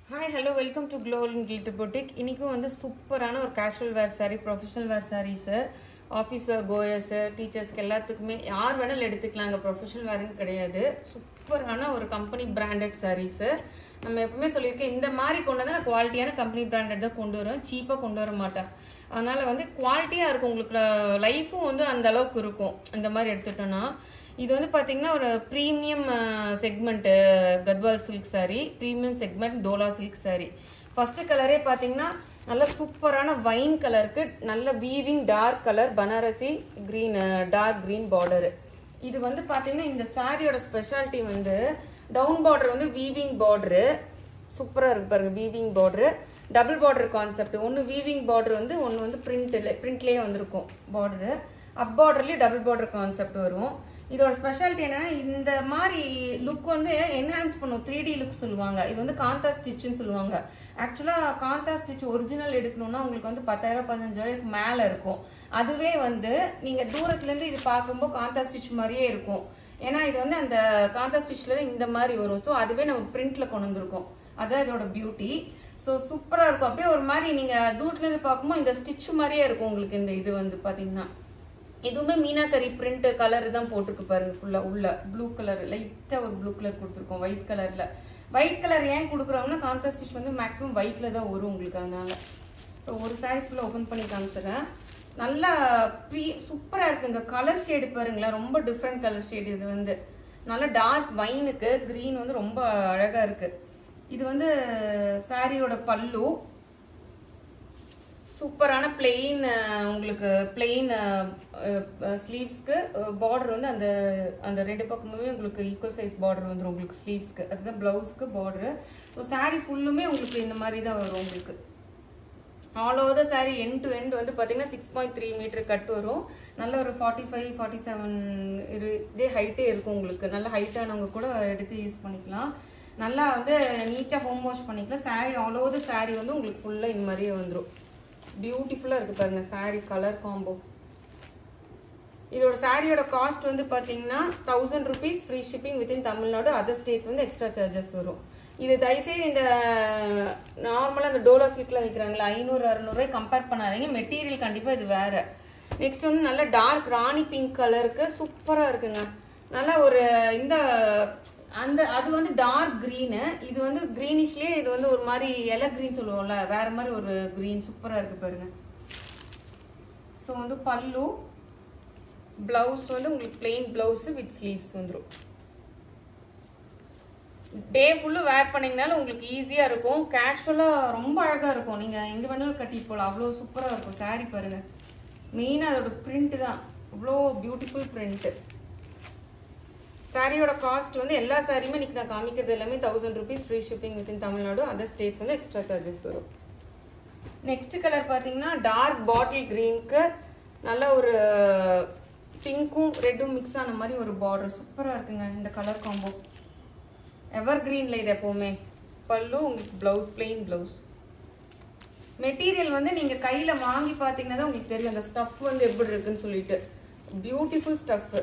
hi hello welcome to Glowing Glitter Boutique இன்றைக்கும் வந்து சூப்பரான ஒரு casual wear saree professional wear saris office goers டீச்சர்ஸ்க்கு எல்லாத்துக்குமே யார் வேணாலும் எடுத்துக்கலாங்க ப்ரொஃபஷனல் வேர்னு கிடையாது சூப்பரான ஒரு கம்பெனி பிராண்டட் சாரீஸு நம்ம எப்பவுமே சொல்லியிருக்கேன் இந்த மாதிரி கொண்டு வந்து நான் குவாலிட்டியான கம்பெனி பிராண்டட் தான் கொண்டு வருவேன் சீப்பாக கொண்டு வர மாட்டேன் அதனால் வந்து குவாலிட்டியாக இருக்கும் உங்களுக்கு லைஃபும் வந்து அந்த அளவுக்கு இருக்கும் இந்த மாதிரி எடுத்துட்டோன்னா இது வந்து பார்த்தீங்கன்னா ஒரு premium segment Gadwal silk saree premium segment Dola silk saree first கலரே பார்த்தீங்கன்னா நல்ல சூப்பரான வைன் கலருக்கு நல்ல weaving dark colour Banarasi green dark green border இது வந்து பார்த்தீங்கன்னா இந்த சாரியோட ஸ்பெஷாலிட்டி வந்து டவுன் பார்டர் வந்து வீவிங் பார்டரு சூப்பராக இருக்கு பாருங்க weaving border double border concept ஒன்று வீவிங் பார்டர் வந்து ஒன்று வந்து பிரிண்ட்டில் பிரிண்ட்லேயே வந்திருக்கும் பார்டரு அப் பார்டர்லேயே டபுள் பார்டர் கான்செப்ட் வரும் இதோட ஸ்பெஷாலிட்டி என்னன்னா இந்த மாதிரி லுக் வந்து என்ஹான்ஸ் பண்ணும் த்ரீ டி லுக் சொல்லுவாங்க இது வந்து காந்தா ஸ்டிச்சுன்னு சொல்லுவாங்க ஆக்சுவலாக காந்தா ஸ்டிச் ஒரிஜினல் எடுக்கணும்னா உங்களுக்கு வந்து பத்தாயிரம் பதினஞ்சாயிரம் மேலே இருக்கும் அதுவே வந்து நீங்கள் தூரத்துலேருந்து இது பார்க்கும்போது காந்தா ஸ்டிச் மாதிரியே இருக்கும் ஏன்னா இது வந்து அந்த காந்தா ஸ்டிச்சில் தான் இந்த மாதிரி வரும் ஸோ அதுவே நம்ம பிரிண்ட்டில் கொண்டு வந்திருக்கோம் அதான் இதோட பியூட்டி ஸோ சூப்பராக இருக்கும் அப்படியே ஒரு மாதிரி நீங்கள் தூரத்துலேருந்து பார்க்கும்போது இந்த ஸ்டிச் மாதிரியே இருக்கும் உங்களுக்கு இந்த இது வந்து பார்த்தீங்கன்னா இதுவுமே மீனாக்கரி பிரிண்ட் கலர் தான் போட்டிருக்கு பாருங்க ஃபுல்லா உள்ள ப்ளூ கலர் லைட்டா ஒரு ப்ளூ கலர் கொடுத்துருக்கோம் ஒயிட் கலர்ல ஒயிட் கலர் ஏன் கொடுக்குறோம்னா காந்தா ஸ்டிச் வந்து மேக்ஸிமம் ஒயிட்ல தான் வரும் உங்களுக்கு அதனால ஸோ ஒரு சாரி ஃபுல்லாக ஓப்பன் பண்ணி காமிச்சிடுறேன் நல்லா ப்ரீ சூப்பராக இருக்குங்க கலர் ஷேடு பாருங்களேன் ரொம்ப டிஃப்ரெண்ட் கலர் ஷேடு இது வந்து நல்லா டார்க் வைனுக்கு க்ரீன் வந்து ரொம்ப அழகாக இருக்கு இது வந்து சாரியோட பல்லு சூப்பரான பிளெயின் உங்களுக்கு பிளெயின் ஸ்லீவ்ஸ்க்கு பார்டர் வந்து அந்த அந்த ரெண்டு பக்கமுமே உங்களுக்கு ஈக்குவல் சைஸ் பார்டர் வந்துடும் உங்களுக்கு ஸ்லீவ்ஸ்க்கு அதுதான் ப்ளவுஸ்க்கு பார்டரு ஸோ சாரீ ஃபுல்லுமே உங்களுக்கு இந்த மாதிரி தான் வரும் உங்களுக்கு all over the sari end to end வந்து பார்த்தீங்கன்னா six point three metre cut வரும் நல்ல ஒரு ஃபார்ட்டி ஃபைவ் ஃபார்ட்டி செவன் இரு இதே ஹைட்டே இருக்கும் உங்களுக்கு நல்ல ஹைட்டானவங்க கூட எடுத்து யூஸ் பண்ணிக்கலாம் நல்லா வந்து நீட்டாக ஹோம் வாஷ் பண்ணிக்கலாம் sari all over the sari வந்து உங்களுக்கு ஃபுல்லாக இந்த மாதிரியே வந்துடும் பியூட்டிஃபுல்லாக இருக்குது பாருங்க சாரீ கலர் காம்போ இதோட சாரியோட காஸ்ட் வந்து பார்த்தீங்கன்னா thousand rupees free shipping within Tamil Nadu other states வந்து எக்ஸ்ட்ரா சார்ஜஸ் வரும் இது தயவுசெய்து இந்த நார்மலாக இந்த டோலோ சில்கில் விற்கிறாங்களா ஐநூறு அறநூறுவாய் கம்பேர் பண்ணாதீங்க மெட்டீரியல் கண்டிப்பாக இது வேற நெக்ஸ்ட் வந்து நல்ல டார்க் ராணி பிங்க் கலருக்கு சூப்பராக இருக்குங்க நல்லா ஒரு இந்த அந்த அது வந்து டார்க் க்ரீனு இது வந்து க்ரீனிஷ்லேயே இது வந்து ஒரு மாதிரி எலை க்ரீன் சொல்லுவோம்ல வேற மாதிரி ஒரு க்ரீன் சூப்பராக இருக்கு பாருங்க ஸோ வந்து பல்லு பிளவுஸ் வந்து உங்களுக்கு பிளெயின் பிளவுஸ் வித் ஸ்லீவ்ஸ் வந்துடும் டே ஃபுல்லு வேர் பண்ணிங்கனாலும் உங்களுக்கு ஈஸியாக இருக்கும் கேஷுவலாக ரொம்ப அழகாக இருக்கும் நீங்கள் எங்கே வேணாலும் கட்டிட்டு போகலாம் அவ்வளோ சூப்பராக இருக்கும் சாரீ பாருங்கள் மெயினாக அதோட பிரிண்ட் தான் அவ்வளோ பியூட்டிஃபுல் பிரிண்ட்டு சாரியோட காஸ்ட் வந்து எல்லா சாரியுமே இன்னைக்கு நான் காமிக்கிறது எல்லாமே thousand rupees free shipping within Tamil Nadu other states வந்து எக்ஸ்ட்ரா சார்ஜஸ் வரும் நெக்ஸ்ட் கலர் பார்த்தீங்கன்னா டார்க் பாட்டில் க்ரீனுக்கு நல்ல ஒரு பிங்க்கும் ரெட்டும் மிக்ஸ் ஆன மாதிரி ஒரு பார்டர் சூப்பராக இருக்குங்க இந்த கலர் காம்போ எவர் க்ரீனில் இது எப்போவுமே பல்லு உங்களுக்கு ப்ளவுஸ் பிளெயின் ப்ளவுஸ் மெட்டீரியல் வந்து நீங்கள் கையில் வாங்கி பார்த்தீங்கன்னா தான் உங்களுக்கு தெரியும் அந்த ஸ்டஃப் வந்து எப்படி இருக்குன்னு சொல்லிட்டு beautiful stuff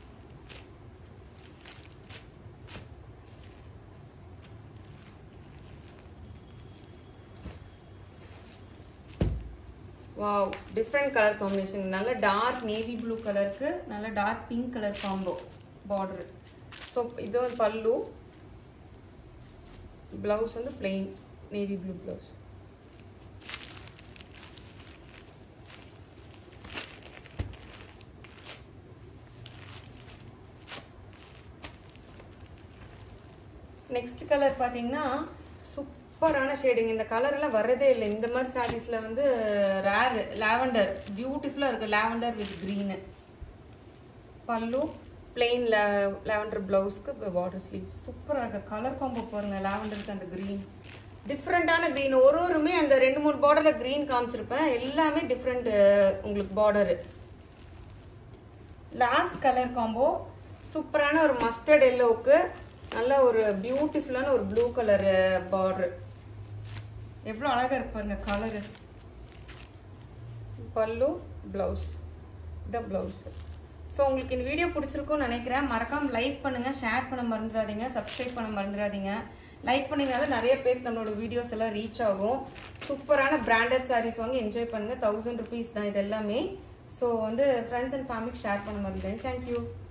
wow different colour combination நல்ல டார்க் நேவி ப்ளூ கலருக்கு நல்ல dark pink colour combo border so இது வந்து பல்லு ப்ளவுஸ் வந்து plain navy blue blouse next colour பார்த்தீங்கன்னா சூப்பரான ஷேடிங் இந்த கலர்லாம் வரதே இல்லை இந்த மாதிரி சாரீஸில் வந்து ரேர் லாவெண்டர் பியூட்டிஃபுல்லாக இருக்குது lavender with green pallu plain லே லாவெண்டர் ப்ளவுஸ்க்கு பார்டர் ஸ்லீவ் சூப்பராக இருக்குது கலர் காம்போ பாருங்கள் லாவெண்டருக்கு அந்த க்ரீன் டிஃப்ரெண்ட்டான க்ரீன் ஒரு ஒருமே அந்த ரெண்டு மூணு பார்டரில் க்ரீன் காமிச்சிருப்பேன் எல்லாமே டிஃப்ரெண்ட் உங்களுக்கு பார்டரு லாஸ்ட் கலர் காம்போ சூப்பரான ஒரு மஸ்டர்ட் எல்லோவுக்கு நல்ல ஒரு பியூட்டிஃபுல்லான ஒரு ப்ளூ கலர் பார்டர் எவ்வளோ அழகாக இருக்கு பாருங்க கலரு பல்லு ப்ளவுஸ் இதான் ப்ளவுஸு ஸோ உங்களுக்கு இந்த வீடியோ பிடிச்சிருக்கும்னு நினைக்கிறேன் மறக்காம லைக் பண்ணுங்கள் ஷேர் பண்ண மறந்துடாதீங்க சப்ஸ்கிரைப் பண்ண மறந்துடாதீங்க லைக் பண்ணிங்கன்னா தான் நிறைய பேருக்கு நம்மளோட வீடியோஸ் எல்லாம் ரீச் ஆகும் சூப்பரான பிராண்டட் சாரீஸ் வாங்கி என்ஜாய் பண்ணுங்கள் தௌசண்ட் ருபீஸ் தான் இது எல்லாமே ஸோ வந்து ஃப்ரெண்ட்ஸ் அண்ட் ஃபேமிலிக்கு ஷேர் பண்ண மாதிரி தேங்க்யூ